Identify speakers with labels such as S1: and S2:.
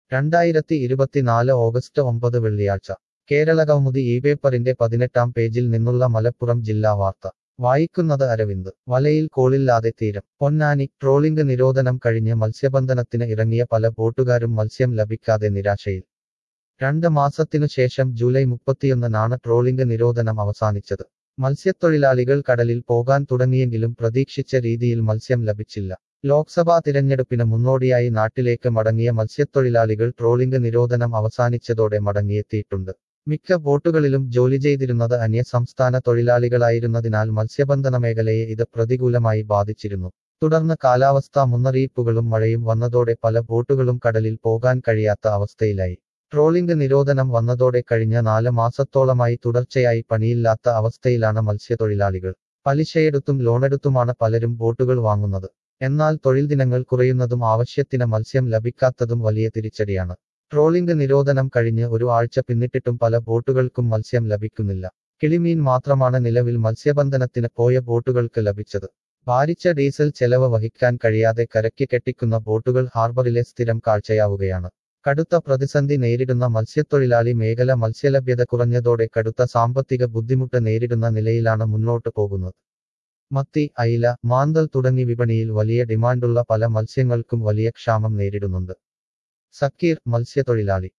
S1: രണ്ടായിരത്തി ഇരുപത്തിനാല് ഓഗസ്റ്റ് ഒമ്പത് വെള്ളിയാഴ്ച കേരളകൗമുദി ഈ പേപ്പറിന്റെ പതിനെട്ടാം പേജിൽ നിന്നുള്ള മലപ്പുറം ജില്ലാ വാർത്ത വായിക്കുന്നത് അരവിന്ദ് വലയിൽ കോളില്ലാതെ തീരം പൊന്നാനി ട്രോളിംഗ് നിരോധനം കഴിഞ്ഞ് മത്സ്യബന്ധനത്തിന് ഇറങ്ങിയ പല ബോട്ടുകാരും മത്സ്യം ലഭിക്കാതെ നിരാശയിൽ രണ്ട് മാസത്തിനു ശേഷം ജൂലൈ മുപ്പത്തിയൊന്നിനാണ് ട്രോളിംഗ് നിരോധനം അവസാനിച്ചത് മത്സ്യത്തൊഴിലാളികൾ കടലിൽ പോകാൻ തുടങ്ങിയെങ്കിലും പ്രതീക്ഷിച്ച രീതിയിൽ മത്സ്യം ലഭിച്ചില്ല ലോക്സഭാ തിരഞ്ഞെടുപ്പിന് മുന്നോടിയായി നാട്ടിലേക്ക് മടങ്ങിയ മത്സ്യത്തൊഴിലാളികൾ ട്രോളിംഗ് നിരോധനം അവസാനിച്ചതോടെ മടങ്ങിയെത്തിയിട്ടുണ്ട് മിക്ക ബോട്ടുകളിലും ജോലി ചെയ്തിരുന്നത് അന്യസംസ്ഥാന തൊഴിലാളികളായിരുന്നതിനാൽ മത്സ്യബന്ധന മേഖലയെ ഇത് പ്രതികൂലമായി ബാധിച്ചിരുന്നു തുടർന്ന് കാലാവസ്ഥാ മുന്നറിയിപ്പുകളും മഴയും വന്നതോടെ പല ബോട്ടുകളും കടലിൽ പോകാൻ കഴിയാത്ത അവസ്ഥയിലായി ട്രോളിംഗ് നിരോധനം വന്നതോടെ കഴിഞ്ഞ നാല് മാസത്തോളമായി തുടർച്ചയായി പണിയില്ലാത്ത അവസ്ഥയിലാണ് മത്സ്യത്തൊഴിലാളികൾ പലിശയെടുത്തും ലോണെടുത്തുമാണ് പലരും ബോട്ടുകൾ വാങ്ങുന്നത് എന്നാൽ തൊഴിൽ ദിനങ്ങൾ കുറയുന്നതും ആവശ്യത്തിന് മത്സ്യം ലഭിക്കാത്തതും വലിയ തിരിച്ചടിയാണ് ട്രോളിംഗ് നിരോധനം കഴിഞ്ഞ് ഒരു ആഴ്ച പിന്നിട്ടിട്ടും പല ബോട്ടുകൾക്കും മത്സ്യം ലഭിക്കുന്നില്ല കിളിമീൻ മാത്രമാണ് നിലവിൽ മത്സ്യബന്ധനത്തിന് പോയ ബോട്ടുകൾക്ക് ലഭിച്ചത് ഭാരിച്ച ഡീസൽ ചെലവ് വഹിക്കാൻ കഴിയാതെ കരയ്ക്ക് കെട്ടിക്കുന്ന ബോട്ടുകൾ ഹാർബറിലെ സ്ഥിരം കാഴ്ചയാവുകയാണ് കടുത്ത പ്രതിസന്ധി നേരിടുന്ന മത്സ്യത്തൊഴിലാളി മേഖല മത്സ്യലഭ്യത കുറഞ്ഞതോടെ കടുത്ത സാമ്പത്തിക ബുദ്ധിമുട്ട് നേരിടുന്ന നിലയിലാണ് മുന്നോട്ടു പോകുന്നത് മത്തി അയില മാന്തൽ തുടങ്ങി വിപണിയിൽ വലിയ ഡിമാൻഡുള്ള പല മത്സ്യങ്ങൾക്കും വലിയ ക്ഷാമം നേരിടുന്നുണ്ട് സക്കീർ മത്സ്യത്തൊഴിലാളി